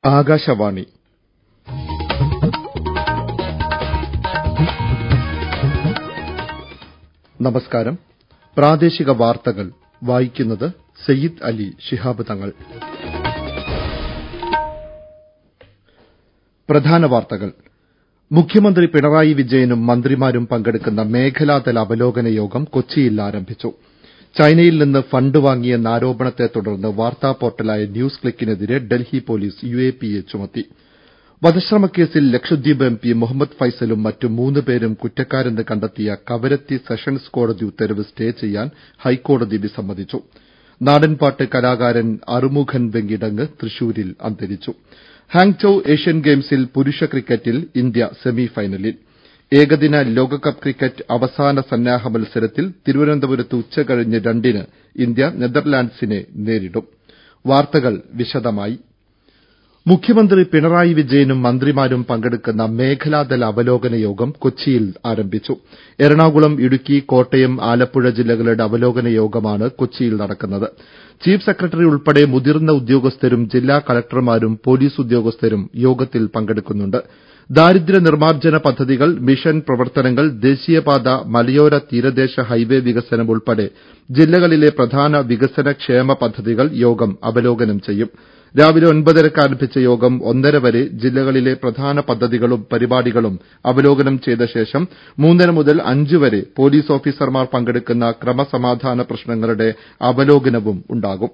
ആകാശവാണി നമസ്കാരം പ്രാദേശിക വാർത്തകൾ വായിക്കുന്നത് സയ്യിദ് അലി ശിഹാബ് തങ്ങൾ പ്രധാന വാർത്തകൾ മുഖ്യമന്ത്രി പിണറായി വിജയനും മന്ത്രിമാരും പങ്കെടുക്കുന്ന മേഖലാതല അവലോകന യോഗം കൊച്ചിയിൽ ആരംഭിച്ചു ചൈനയിൽ നിന്ന് ഫണ്ട് വാങ്ങിയെന്ന ആരോപണത്തെ തുടർന്ന് വാർത്താ പോർട്ടലായ ന്യൂസ് ക്ലിക്കിനെതിരെ ഡൽഹി പോലീസ് യുഎപിഎ ചുമത്തി വധശ്രമക്കേസിൽ ലക്ഷദ്വീപ് എംപി മുഹമ്മദ് ഫൈസലും മറ്റ് മൂന്ന് പേരും കുറ്റക്കാരെന്ന് കണ്ടെത്തിയ കവരത്തി സെഷൻസ് കോടതി ഉത്തരവ് സ്റ്റേ ചെയ്യാൻ ഹൈക്കോടതി വിസമ്മതിച്ചു നാടൻപാട്ട് കലാകാരൻ അറുമുഖൻ വെങ്കിടങ്ങ് തൃശൂരിൽ അന്തരിച്ചു ഹാങ്ചോ ഏഷ്യൻ ഗെയിംസിൽ പുരുഷ ക്രിക്കറ്റിൽ ഇന്ത്യ സെമിഫൈനലിൽ ഏകദിന ലോകകപ്പ് ക്രിക്കറ്റ് അവസാന സന്നാഹ മത്സരത്തിൽ തിരുവനന്തപുരത്ത് ഉച്ചകഴിഞ്ഞ് രണ്ടിന് ഇന്ത്യ നെതർലാൻഡ്സിനെ നേരിടും വാർത്തകൾ വിശദമായി മുഖ്യമന്ത്രി പിണറായി വിജയനും മന്ത്രിമാരും പങ്കെടുക്കുന്ന മേഖലാതല അവലോകന യോഗം കൊച്ചിയിൽ ആരംഭിച്ചു എറണാകുളം ഇടുക്കി കോട്ടയം ആലപ്പുഴ ജില്ലകളുടെ അവലോകന യോഗമാണ് കൊച്ചിയിൽ നടക്കുന്നത് ചീഫ് സെക്രട്ടറി ഉൾപ്പെടെ മുതിർന്ന ഉദ്യോഗസ്ഥരും ജില്ലാ കളക്ടർമാരും പോലീസ് ഉദ്യോഗസ്ഥരും യോഗത്തിൽ പങ്കെടുക്കുന്നുണ്ട് ദാരിദ്ര്യ നിർമ്മാർജ്ജന പദ്ധതികൾ മിഷൻ പ്രവർത്തനങ്ങൾ ദേശീയപാത മലയോര തീരദേശ ഹൈവേ വികസനം ഉൾപ്പെടെ ജില്ലകളിലെ പ്രധാന വികസന ക്ഷേമ പദ്ധതികൾ യോഗം അവലോകനം ചെയ്യും രാവിലെ ഒൻപതരക്ക് ആരംഭിച്ച യോഗം ഒന്നര വരെ ജില്ലകളിലെ പ്രധാന പദ്ധതികളും പരിപാടികളും അവലോകനം ചെയ്ത ശേഷം മൂന്നര മുതൽ അഞ്ച് വരെ പോലീസ് ഓഫീസർമാർ പങ്കെടുക്കുന്ന ക്രമസമാധാന പ്രശ്നങ്ങളുടെ അവലോകനവും ഉണ്ടാകും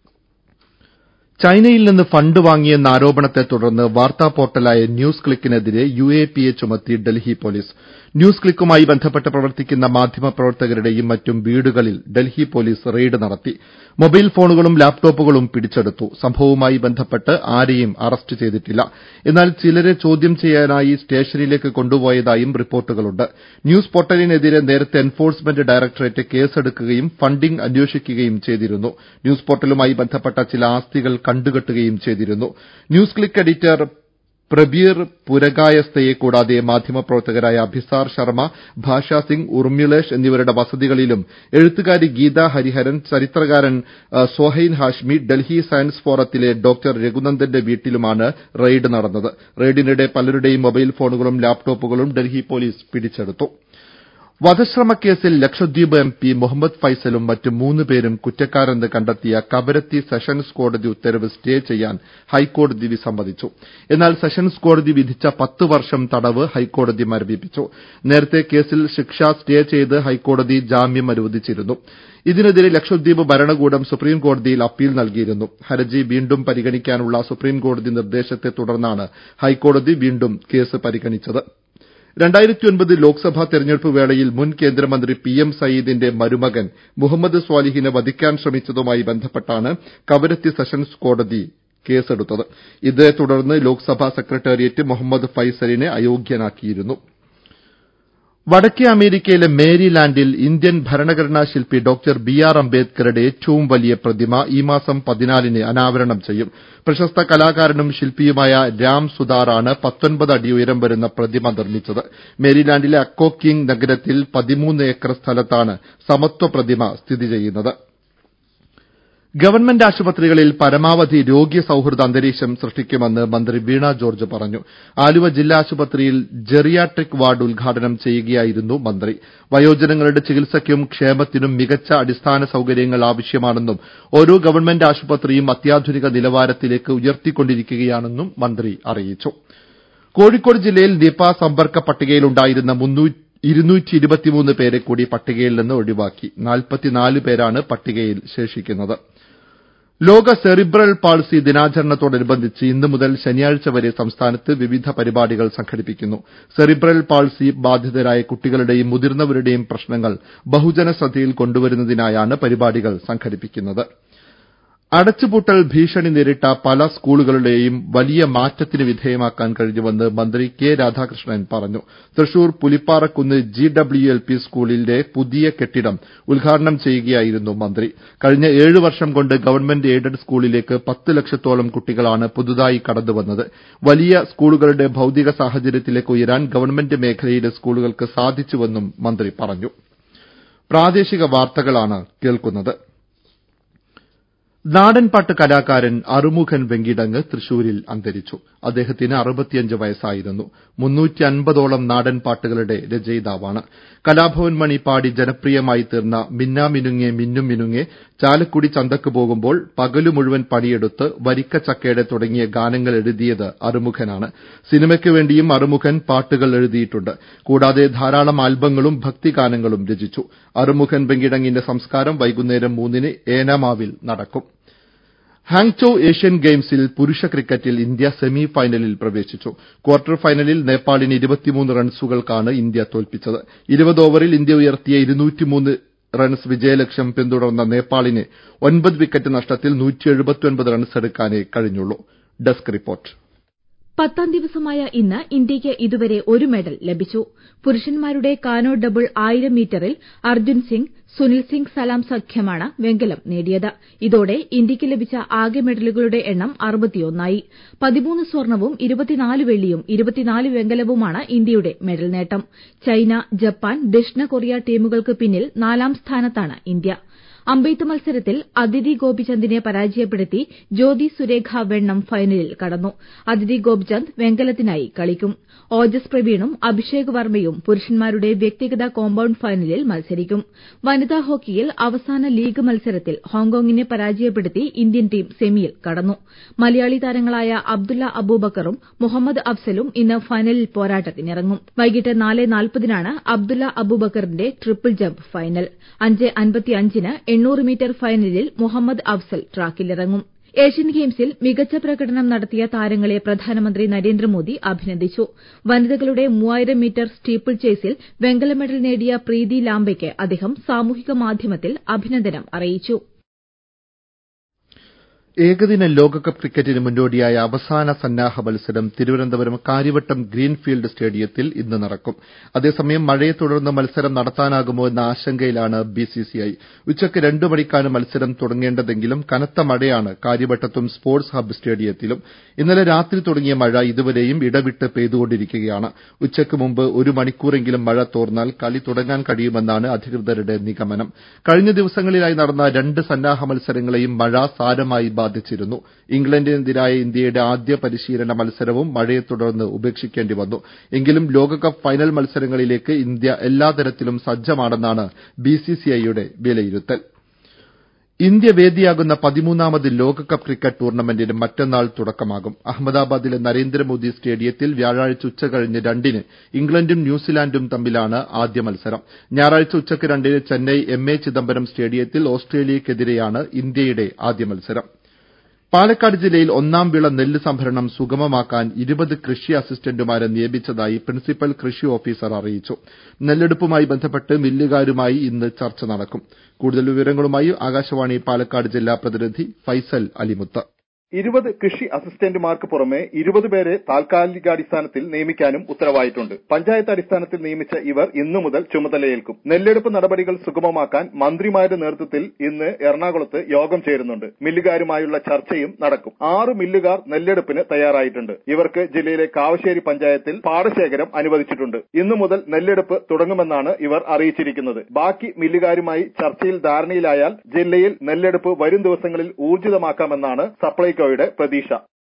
ചൈനയിൽ നിന്ന് ഫണ്ട് വാങ്ങിയെന്ന ആരോപണത്തെ തുടർന്ന് വാർത്താ പോർട്ടലായ ന്യൂസ് ക്ലിക്കിനെതിരെ യുഎപിഎ ചുമത്തി ഡൽഹി പോലീസ് ന്യൂസ് ക്ലിക്കുമായി ബന്ധപ്പെട്ട് പ്രവർത്തിക്കുന്ന മാധ്യമ പ്രവർത്തകരുടെയും മറ്റും വീടുകളിൽ ഡൽഹി പോലീസ് റെയ്ഡ് നടത്തി മൊബൈൽ ഫോണുകളും ലാപ്ടോപ്പുകളും പിടിച്ചെടുത്തു സംഭവവുമായി ബന്ധപ്പെട്ട് ആരെയും അറസ്റ്റ് ചെയ്തിട്ടില്ല എന്നാൽ ചിലരെ ചോദ്യം ചെയ്യാനായി സ്റ്റേഷനിലേക്ക് കൊണ്ടുപോയതായും റിപ്പോർട്ടുകളുണ്ട് ന്യൂസ് പോർട്ടലിനെതിരെ നേരത്തെ എൻഫോഴ്സ്മെന്റ് ഡയറക്ടറേറ്റ് കേസെടുക്കുകയും ഫണ്ടിംഗ് അന്വേഷിക്കുകയും ചെയ്തിരുന്നു ന്യൂസ് പോർട്ടലുമായി ബന്ധപ്പെട്ട ചില ആസ്തികൾ കണ്ടുകെട്ടുകയും ചെയ്തിരുന്നു ന്യൂസ് ക്ലിക്ക് എഡിറ്റർ പ്രബീർ പുരകായസ്ഥയെ കൂടാതെ മാധ്യമപ്രവർത്തകരായ അഭിസാർ ശർമ്മ ഭാഷ സിംഗ് ഉർമിളേഷ് എന്നിവരുടെ വസതികളിലും എഴുത്തുകാരി ഗീത ഹരിഹരൻ ചരിത്രകാരൻ സോഹൈൻ ഹാഷ്മി ഡൽഹി സയൻസ് ഫോറത്തിലെ ഡോക്ടർ രഘുനന്ദന്റെ വീട്ടിലുമാണ് റെയ്ഡ് നടന്നത് റെയ്ഡിനിടെ പലരുടെയും മൊബൈൽ ഫോണുകളും ലാപ്ടോപ്പുകളും ഡൽഹി പോലീസ് പിടിച്ചെടുത്തു വധശ്രമക്കേസിൽ ലക്ഷദ്വീപ് എംപി മുഹമ്മദ് ഫൈസലും മറ്റ് മൂന്ന് പേരും കുറ്റക്കാരെന്ന് കണ്ടെത്തിയ കവരത്തി സെഷൻസ് കോടതി ഉത്തരവ് സ്റ്റേ ചെയ്യാൻ ഹൈക്കോടതി വിസമ്മതിച്ചു എന്നാൽ സെഷൻസ് കോടതി വിധിച്ച പത്ത് വർഷം തടവ് ഹൈക്കോടതി മരവിപ്പിച്ചു നേരത്തെ കേസിൽ ശിക്ഷ സ്റ്റേ ചെയ്ത് ഹൈക്കോടതി ജാമ്യം അനുവദിച്ചിരുന്നു ഇതിനെതിരെ ലക്ഷദ്വീപ് ഭരണകൂടം സുപ്രീംകോടതിയിൽ അപ്പീൽ നൽകിയിരുന്നു ഹർജി വീണ്ടും പരിഗണിക്കാനുള്ള സുപ്രീംകോടതി നിർദ്ദേശത്തെ തുടർന്നാണ് ഹൈക്കോടതി വീണ്ടും കേസ് പരിഗണിച്ചത് ലോക്സഭാ തെരഞ്ഞെടുപ്പ് വേളയിൽ മുൻ കേന്ദ്രമന്ത്രി പി എം സയീദിന്റെ മരുമകൻ മുഹമ്മദ് സ്വാലിഹിനെ വധിക്കാൻ ശ്രമിച്ചതുമായി ബന്ധപ്പെട്ടാണ് കവരത്തി സെഷൻസ് കോടതി കേസെടുത്തത് ഇതേ തുടർന്ന് ലോക്സഭാ സെക്രട്ടേറിയറ്റ് മുഹമ്മദ് ഫൈസലിനെ അയോഗ്യനാക്കിയിരുന്നു വടക്കേ അമേരിക്കയിലെ മേരിലാൻഡിൽ ഇന്ത്യൻ ഭരണഘടനാ ശില്പി ഡോക്ടർ ബി ആർ അംബേദ്കറുടെ ഏറ്റവും വലിയ പ്രതിമ ഈ മാസം പതിനാലിന് അനാവരണം ചെയ്യും പ്രശസ്ത കലാകാരനും ശില്പിയുമായ രാം സുതാറാണ് പത്തൊൻപത് അടി ഉയരം വരുന്ന പ്രതിമ നിർമ്മിച്ചത് മേരിലാൻഡിലെ അക്കോക്കിങ് നഗരത്തിൽ പതിമൂന്ന് ഏക്കർ സ്ഥലത്താണ് സമത്വ പ്രതിമ സ്ഥിതി ചെയ്യുന്നത് ഗവൺമെന്റ് ആശുപത്രികളിൽ പരമാവധി രോഗി സൌഹൃദ അന്തരീക്ഷം സൃഷ്ടിക്കുമെന്ന് മന്ത്രി വീണ ജോർജ് പറഞ്ഞു ആലുവ ജില്ലാ ആശുപത്രിയിൽ ജെറിയാട്രിക് വാർഡ് ഉദ്ഘാടനം ചെയ്യുകയായിരുന്നു മന്ത്രി വയോജനങ്ങളുടെ ചികിത്സയ്ക്കും ക്ഷേമത്തിനും മികച്ച അടിസ്ഥാന സൌകര്യങ്ങൾ ആവശ്യമാണെന്നും ഓരോ ഗവൺമെന്റ് ആശുപത്രിയും അത്യാധുനിക നിലവാരത്തിലേക്ക് ഉയർത്തിക്കൊണ്ടിരിക്കുകയാണെന്നും മന്ത്രി അറിയിച്ചു കോഴിക്കോട് ജില്ലയിൽ നിപ സമ്പർക്ക പട്ടികയിലുണ്ടായിരുന്ന ഇരുന്നൂറ്റി ഇരുപത്തിമൂന്ന് പേരെ കൂടി പട്ടികയിൽ നിന്ന് ഒഴിവാക്കി നാൽപ്പത്തിനാല് പേരാണ് പട്ടികയിൽ ശേഷിക്കുന്നത് ലോക സെറിബ്രൽ പാൾസി ദിനാചരണത്തോടനുബന്ധിച്ച് ഇന്ന് മുതൽ ശനിയാഴ്ച വരെ സംസ്ഥാനത്ത് വിവിധ പരിപാടികൾ സംഘടിപ്പിക്കുന്നു സെറിബ്രൽ പാൾസി ബാധിതരായ കുട്ടികളുടെയും മുതിർന്നവരുടെയും പ്രശ്നങ്ങൾ ബഹുജന ശ്രദ്ധയിൽ കൊണ്ടുവരുന്നതിനായാണ് പരിപാടികൾ സംഘടിപ്പിക്കുന്നത് അടച്ചുപൂട്ടൽ ഭീഷണി നേരിട്ട പല സ്കൂളുകളെയും വലിയ മാറ്റത്തിന് വിധേയമാക്കാൻ കഴിഞ്ഞുവെന്ന് മന്ത്രി കെ രാധാകൃഷ്ണൻ പറഞ്ഞു Thrissur Pulipparakkunnu G W L P സ്കൂളിന്റെ പുതിയ കെട്ടിടം ഉദ്ഘാടനം ചെയ്യുകയായിരുന്നു മന്ത്രി കഴിഞ്ഞ ഏഴ് വർഷം കൊണ്ട് ഗവൺമെന്റ് എയ്ഡഡ് സ്കൂളിലേക്ക് പത്ത് ലക്ഷത്തോളം കുട്ടികളാണ് പുതുതായി കടന്നുവന്നത് വലിയ സ്കൂളുകളുടെ ഭൌതിക സാഹചര്യത്തിലേക്ക് ഉയരാൻ ഗവൺമെന്റ് മേഖലയിലെ സ്കൂളുകൾക്ക് സാധിച്ചുവെന്നും മന്ത്രി പറഞ്ഞു നാടൻപാട്ട് കലാകാരൻ അറുമുഖൻ വെങ്കിടങ്ങ് തൃശൂരിൽ അന്തരിച്ചു അദ്ദേഹത്തിന് അറുപത്തിയഞ്ച് വയസ്സായിരുന്നു മുന്നൂറ്റി അൻപതോളം നാടൻപാട്ടുകളുടെ രചയിതാവാണ് കലാഭവൻ മണി പാടി ജനപ്രിയമായി തീർന്ന മിന്നാമിനുങ്ങെ മിന്നും മിനുങ്ങെ ചാലക്കുടി ചന്തക്ക് പോകുമ്പോൾ പകലു മുഴുവൻ പണിയെടുത്ത് വരിക്കച്ചക്കയുടെ തുടങ്ങിയ ഗാനങ്ങൾ എഴുതിയത് അറുമുഖനാണ് സിനിമയ്ക്ക് വേണ്ടിയും അറുമുഖൻ പാട്ടുകൾ എഴുതിയിട്ടുണ്ട് കൂടാതെ ധാരാളം ആൽബങ്ങളും ഭക്തിഗാനങ്ങളും രചിച്ചു അറുമുഖൻ വെങ്കിടങ്ങിന്റെ സംസ്കാരം വൈകുന്നേരം മൂന്നിന് ഏനാമാവിൽ നടക്കും ഹാങ്ചോ ഏഷ്യൻ ഗെയിംസിൽ പുരുഷ ക്രിക്കറ്റിൽ ഇന്ത്യ സെമി ഫൈനലിൽ പ്രവേശിച്ചു ക്വാർട്ടർ ഫൈനലിൽ നേപ്പാളിന് ഇരുപത്തിമൂന്ന് റൺസുകൾക്കാണ് ഇന്ത്യ തോൽപ്പിച്ചത് ഇരുപത് ഓവറിൽ ഇന്ത്യ ഉയർത്തിയ റൺസ് വിജയലക്ഷ്യം പിന്തുടർന്ന നേപ്പാളിന് ഒൻപത് വിക്കറ്റ് നഷ്ടത്തിൽ റൺസെടുക്കാനേ കഴിഞ്ഞുള്ളൂ ഡെസ്ക് റിപ്പോർട്ട് പത്താം ദിവസമായ ഇന്ന് ഇന്ത്യയ്ക്ക് ഇതുവരെ ഒരു മെഡൽ ലഭിച്ചു പുരുഷന്മാരുടെ കാനോ ഡബിൾ ആയിരം മീറ്ററിൽ അർജുൻ സിംഗ് സുനിൽ സിംഗ് സലാം സഖ്യമാണ് വെങ്കലം നേടിയത് ഇതോടെ ഇന്ത്യയ്ക്ക് ലഭിച്ച ആകെ മെഡലുകളുടെ എണ്ണം അറുപത്തിയൊന്നായി പതിമൂന്ന് സ്വർണവും ഇരുപത്തിനാല് വെള്ളിയും ഇരുപത്തിനാല് വെങ്കലവുമാണ് ഇന്ത്യയുടെ മെഡൽ നേട്ടം ചൈന ജപ്പാൻ ദക്ഷിണ കൊറിയ ടീമുകൾക്ക് പിന്നിൽ നാലാം സ്ഥാനത്താണ് ഇന്ത്യ അമ്പെയ്ത്ത് മത്സരത്തിൽ അദിതി ഗോപിചന്ദിനെ പരാജയപ്പെടുത്തി ജ്യോതി സുരേഖ വെണ്ണം ഫൈനലിൽ കടന്നു അദിതി ഗോപിചന്ദ് വെങ്കലത്തിനായി കളിക്കും ഓജസ് പ്രവീണും അഭിഷേക് വർമ്മയും പുരുഷന്മാരുടെ വ്യക്തിഗത കോമ്പൌണ്ട് ഫൈനലിൽ മത്സരിക്കും വനിതാ ഹോക്കിയിൽ അവസാന ലീഗ് മത്സരത്തിൽ ഹോങ്കോങ്ങിനെ പരാജയപ്പെടുത്തി ഇന്ത്യൻ ടീം സെമിയിൽ കടന്നു മലയാളി താരങ്ങളായ അബ്ദുള്ള അബൂബക്കറും മുഹമ്മദ് അഫ്സലും ഇന്ന് ഫൈനലിൽ പോരാട്ടത്തിനിറങ്ങും വൈകിട്ട് നാല് നാൽപ്പതിനാണ് അബ്ദുള്ള അബൂബക്കറിന്റെ ട്രിപ്പിൾ ജംപ് ഫൈനൽ അഞ്ച് അൻപത്തിയഞ്ചിന് എണ്ണൂറ് മീറ്റർ ഫൈനലിൽ മുഹമ്മദ് അഫ്സൽ ട്രാക്കിലിറങ്ങും ഏഷ്യൻ ഗെയിംസിൽ മികച്ച പ്രകടനം നടത്തിയ താരങ്ങളെ പ്രധാനമന്ത്രി നരേന്ദ്രമോദി അഭിനന്ദിച്ചു വനിതകളുടെ മൂവായിരം മീറ്റർ സ്റ്റീപ്പിൾ ചേസിൽ വെങ്കല മെഡൽ നേടിയ പ്രീതി ലാംബയ്ക്ക് അദ്ദേഹം സാമൂഹിക മാധ്യമത്തിൽ അഭിനന്ദനം അറിയിച്ചു ഏകദിന ലോകകപ്പ് ക്രിക്കറ്റിന് മുന്നോടിയായ അവസാന സന്നാഹ മത്സരം തിരുവനന്തപുരം കാര്യവട്ടം ഗ്രീൻഫീൽഡ് സ്റ്റേഡിയത്തിൽ ഇന്ന് നടക്കും അതേസമയം മഴയെ തുടർന്ന് മത്സരം നടത്താനാകുമോ എന്ന ആശങ്കയിലാണ് ബിസിസിഐ ഉച്ചയ്ക്ക് രണ്ട് മണിക്കാണ് മത്സരം തുടങ്ങേണ്ടതെങ്കിലും കനത്ത മഴയാണ് കാര്യവട്ടത്തും സ്പോർട്സ് ഹബ്ബ് സ്റ്റേഡിയത്തിലും ഇന്നലെ രാത്രി തുടങ്ങിയ മഴ ഇതുവരെയും ഇടവിട്ട് പെയ്തുകൊണ്ടിരിക്കുകയാണ് ഉച്ചയ്ക്ക് മുമ്പ് ഒരു മണിക്കൂറെങ്കിലും മഴ തോർന്നാൽ കളി തുടങ്ങാൻ കഴിയുമെന്നാണ് അധികൃതരുടെ നിഗമനം കഴിഞ്ഞ ദിവസങ്ങളിലായി നടന്ന രണ്ട് സന്നാഹ മത്സരങ്ങളെയും മഴ സാരമായി ബാധിച്ചിരുന്നു ഇംഗ്ലണ്ടിനെതിരായ ഇന്ത്യയുടെ ആദ്യ പരിശീലന മത്സരവും മഴയെ തുടർന്ന് ഉപേക്ഷിക്കേണ്ടി വന്നു എങ്കിലും ലോകകപ്പ് ഫൈനൽ മത്സരങ്ങളിലേക്ക് ഇന്ത്യ എല്ലാ തരത്തിലും സജ്ജമാണെന്നാണ് ബിസിസിഐയുടെ വിലയിരുത്തൽ ഇന്ത്യ വേദിയാകുന്ന പതിമൂന്നാമത് ലോകകപ്പ് ക്രിക്കറ്റ് ടൂർണമെന്റിന് മറ്റന്നാൾ തുടക്കമാകും അഹമ്മദാബാദിലെ നരേന്ദ്രമോദി സ്റ്റേഡിയത്തിൽ വ്യാഴാഴ്ച ഉച്ചകഴിഞ്ഞ് രണ്ടിന് ഇംഗ്ലണ്ടും ന്യൂസിലാൻഡും തമ്മിലാണ് ആദ്യ മത്സരം ഞായറാഴ്ച ഉച്ചയ്ക്ക് രണ്ടിന് ചെന്നൈ എം എ ചിദംബരം സ്റ്റേഡിയത്തിൽ ഓസ്ട്രേലിയയ്ക്കെതിരെയാണ് ഇന്ത്യയുടെ ആദ്യ മത്സരം പാലക്കാട് ജില്ലയിൽ ഒന്നാം വിള നെല്ല് സംഭരണം സുഗമമാക്കാൻ ഇരുപത് കൃഷി അസിസ്റ്റന്റുമാരെ നിയമിച്ചതായി പ്രിൻസിപ്പൽ കൃഷി ഓഫീസർ അറിയിച്ചു നെല്ലെടുപ്പുമായി ബന്ധപ്പെട്ട് മില്ലുകാരുമായി ഇന്ന് ചർച്ച നടക്കും കൂടുതൽ വിവരങ്ങളുമായി ആകാശവാണി പാലക്കാട് ജില്ലാ പ്രതിനിധി ഫൈസൽ അലിമുത്ത് ഇരുപത് കൃഷി അസിസ്റ്റന്റുമാർക്ക് പുറമെ ഇരുപത് പേരെ താൽക്കാലികാടിസ്ഥാനത്തിൽ നിയമിക്കാനും ഉത്തരവായിട്ടുണ്ട് പഞ്ചായത്ത് അടിസ്ഥാനത്തിൽ നിയമിച്ച ഇവർ ഇന്നു മുതൽ ചുമതലയേൽക്കും നെല്ലെടുപ്പ് നടപടികൾ സുഗമമാക്കാൻ മന്ത്രിമാരുടെ നേതൃത്വത്തിൽ ഇന്ന് എറണാകുളത്ത് യോഗം ചേരുന്നുണ്ട് മില്ലുകാരുമായുള്ള ചർച്ചയും നടക്കും ആറ് മില്ലുകാർ നെല്ലെടുപ്പിന് തയ്യാറായിട്ടുണ്ട് ഇവർക്ക് ജില്ലയിലെ കാവശ്ശേരി പഞ്ചായത്തിൽ പാടശേഖരം അനുവദിച്ചിട്ടുണ്ട് ഇന്നു മുതൽ നെല്ലെടുപ്പ് തുടങ്ങുമെന്നാണ് ഇവർ അറിയിച്ചിരിക്കുന്നത് ബാക്കി മില്ലുകാരുമായി ചർച്ചയിൽ ധാരണയിലായാൽ ജില്ലയിൽ നെല്ലെടുപ്പ് വരും ദിവസങ്ങളിൽ ഊർജിതമാക്കാമെന്നാണ് സപ്ലൈകോ യുടെ പ്രതീക്ഷ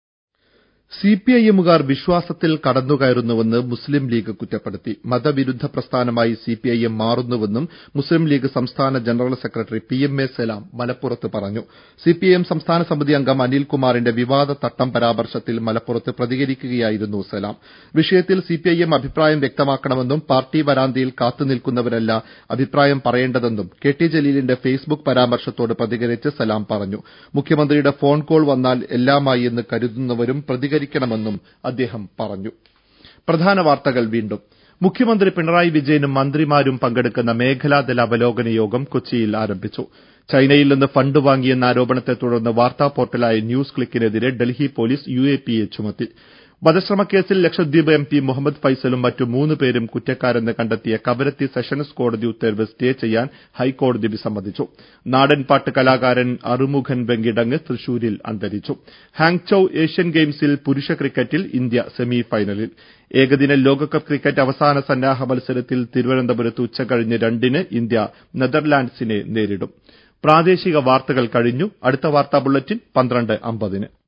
സിപിഐഎമ്മുകാർ വിശ്വാസത്തിൽ കടന്നുകയറുന്നുവെന്ന് മുസ്ലിം ലീഗ് കുറ്റപ്പെടുത്തി മതവിരുദ്ധ പ്രസ്ഥാനമായി സിപിഐഎം മാറുന്നുവെന്നും മുസ്ലിം ലീഗ് സംസ്ഥാന general secretary P M A Salam മലപ്പുറത്ത് പറഞ്ഞു സിപിഐഎം സംസ്ഥാന സമിതി അംഗം അനിൽകുമാറിന്റെ വിവാദ തട്ടം പരാമർശത്തിൽ മലപ്പുറത്ത് പ്രതികരിക്കുകയായിരുന്നു സലാം വിഷയത്തിൽ സിപിഐഎം അഭിപ്രായം വ്യക്തമാക്കണമെന്നും പാർട്ടി വരാന്തയിൽ കാത്തുനിൽക്കുന്നവരല്ല അഭിപ്രായം പറയേണ്ടതെന്നും കെ ടി ജലീലിന്റെ ഫേസ്ബുക്ക് പരാമർശത്തോട് പ്രതികരിച്ച് സലാം പറഞ്ഞു മുഖ്യമന്ത്രിയുടെ ഫോൺ കോൾ വന്നാൽ എല്ലാമായി എന്ന് കരുതുന്നവരും പ്രതികരിക്കണമെന്നും അദ്ദേഹം പറഞ്ഞു പ്രധാന വാർത്തകൾ വീണ്ടും മുഖ്യമന്ത്രി പിണറായി വിജയനും മന്ത്രിമാരും പങ്കെടുക്കുന്ന മേഖലാതല അവലോകന യോഗം കൊച്ചിയിൽ ആരംഭിച്ചു ചൈനയിൽ നിന്ന് ഫണ്ട് വാങ്ങിയെന്ന ആരോപണത്തെ തുടർന്ന് വാർത്താ പോർട്ടലായ ന്യൂസ് ക്ലിക്കിനെതിരെ ഡൽഹി പോലീസ് യുഎപിഎ ചുമത്തി വധശ്രമക്കേസിൽ ലക്ഷദ്വീപ് എം പി മുഹമ്മദ് ഫൈസലും മറ്റു മൂന്ന് പേരും കുറ്റക്കാരെന്ന് കണ്ടെത്തിയ കവരത്തി സെഷൻസ് കോടതി ഉത്തരവ് സ്റ്റേ ചെയ്യാൻ ഹൈക്കോടതി വിസമ്മതിച്ചു നാടൻപാട്ട് കലാകാരൻ അറുമുഖൻ വെങ്കിടങ്ങ് തൃശൂരിൽ അന്തരിച്ചു ഹാങ്ചൌ ഏഷ്യൻ ഗെയിംസിൽ പുരുഷ ക്രിക്കറ്റിൽ ഇന്ത്യ സെമി ഫൈനലിൽ ഏകദിന ലോകകപ്പ് ക്രിക്കറ്റ് അവസാന സന്നാഹ മത്സരത്തിൽ തിരുവനന്തപുരത്ത് ഉച്ചകഴിഞ്ഞ് രണ്ടിന് ഇന്ത്യ നെതർലാൻഡ്സിനെ നേരിടും പ്രാദേശിക വാർത്തകൾ കഴിഞ്ഞു അടുത്ത വാർത്താ ബുള്ളറ്റിൻ പന്ത്രണ്ട് അമ്പതിന്